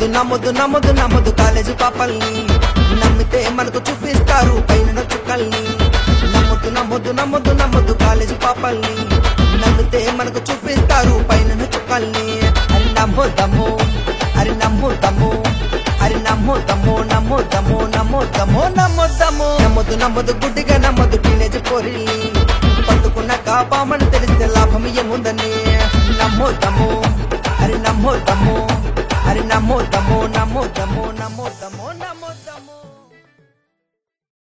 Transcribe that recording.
నమ్మొద్దు నమ్మొద్దు నమ్మొద్దు నమ్మొద్దు కాలేజీ పాపల్ని నమ్మితే మనకు చూపిస్తారు పైన చుక్కల్ని నమ్మొద్దు నమ్మొద్దు నమ్మొద్దు నమ్మొద్దు కాలేజీ పాపల్ని నమ్మితే మనకు చూపిస్తారు పైన చుక్కల్ని అరి నమ్మొద్దమ్మో అరి నమ్మొద్దమ్మో అరి నమ్మొద్దమ్మో నమ్మొద్దమ్మో నమ్మొద్దమ్మో నమ్మొద్దమ్మో నమ్మొద్దు నమ్మొద్దు గుడ్డిగా నమ్మొద్దు టీనేజ్ పోరిల్ని పట్టుకున్న కాపామని తెలిస్తే లాభం ఏముందని నమ్మొద్దమ్మో అరి నమ్మొద్దమ్మో అరి నమ్మొద్దమ్మో నమ్మొద్దమ్మో నమ్మొద్దమ్మో నమ్మో